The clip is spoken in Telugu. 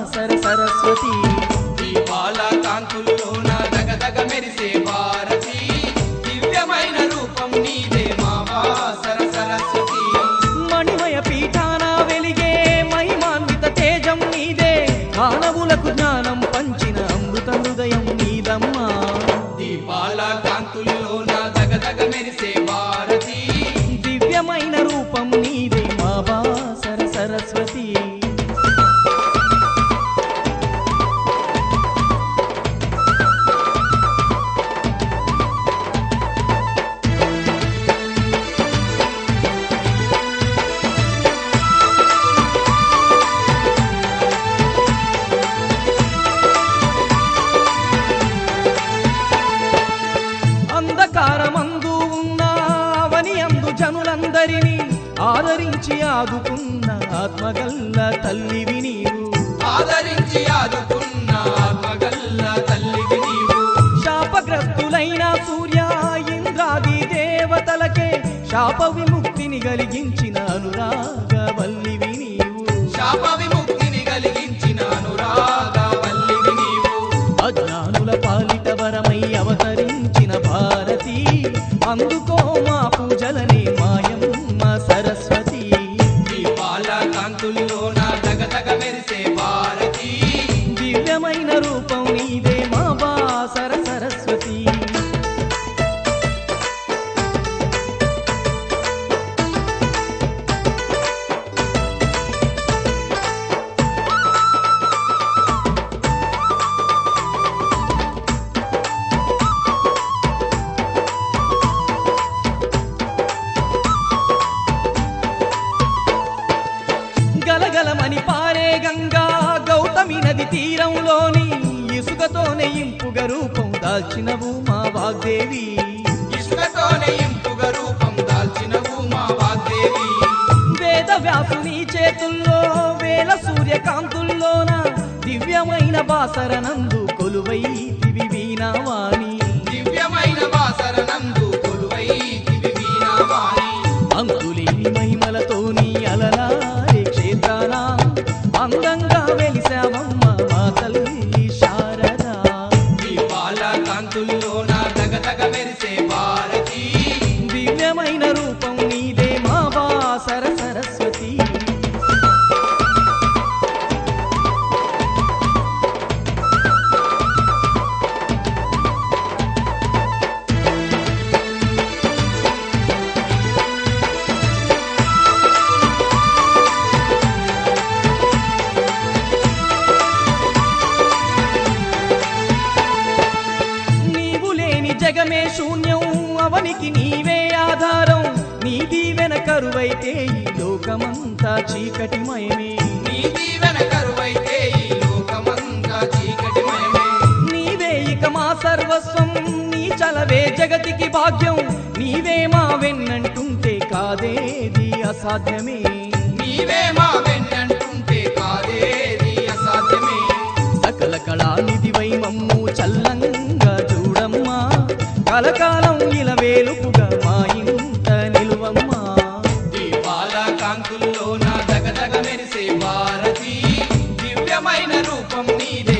సర సరస్వతి దీపాల కాంతుల్లోన దగదగ మెరిసే భారతి దివ్యమైన రూపం నీదే మా వాసర సరస్వతి మణిమయ పీఠాన వెలిగే మహిమాన్విత తేజం నీదే మానవులకు జ్ఞానం పంచిన అమృత హృదయం నీదమ్మా దీపాల కాంతుల్లోన దగదగ మెరిసే భారతి దివ్యమైన రూపం నీదే మా బాసర సరస్వతి అంధకారమందు ఉన్న అవని అందు జనులందరినీ ఆదరించి ఆదుకున్న ఆత్మగల్ల తల్లివి నీవు ఆదరించి ఆదుకున్న ఆత్మగల్ల తల్లివి నీవు శాపగ్రస్తులైన సూర్య ఇంద్రాది దేవతలకే శాప విముక్తిని కలిగించిన అనురాగ వల్లివి నీవు శాప విముక్తిని కలిగించిన అనురాగ వల్లివి నీవు అజ్ఞానుల పాలిట వరమై అవతరించిన భారతి అందుకో మా పూజలని మాయమ్మ సరస్వతి దీపాల కాంతుల్లోన దగదగ మెరిసే భారతి దివ్యమైన రూపం నీదే మా బాసర సరస్వతి గలగలమని పారే గంగా గౌతమి నది తీరంలోని ఇసుకతోనే ఇంపుగ రూపం దాల్చినవు మా వాగ్దేవి ఇసుకతోనే ఇంపుగ రూపం దాల్చినవు మా వాగ్దేవి వేద వ్యాసుని చేతుల్లో వేల సూర్యకాంతుల్లోన దివ్యమైన బాసరనందు కొలువై దివి వీణావాణి దివ్యమైన వాసరనందు కొలువై దివి వీణావాణి అంతులేని మహిమలతోని అలలారే క్షేత్రాన అందంగా వెలిసావమ్మ మా తల్లి శారదా దీపాల కాంతుల్లోన దగదగ మెరిసే భారతి దివ్యమైన రూపం నీదే మా బాసర సరస్వతి నీవు లేని జగమే శూన్యం అవనికి నీవే ఆధారం నీ దీవెన కరువైతే ఈ లోకమంతా చీకటిమయమే నీ దీవెన కరువైతే ఈ లోకమంతా చీకటిమయమే నీవే ఇక మా సర్వస్వం నీ చలవే జగతికి భాగ్యం నీవే మా వెన్నంటుంటే కాదేది అసాధ్యమే నీవే మా వెన్నంటుంటే కాదేది అసాధ్యమే సకల కళానిధివై మమ్ము చల్లంగా చూడమ్మా కలకాలం ఇలా వేలుపుగా మా ఇంట నిలువమ్మా దీపాల కాంతుల్లోన దగదగ మెరిసే భారతి దివ్యమైన రూపం నీదే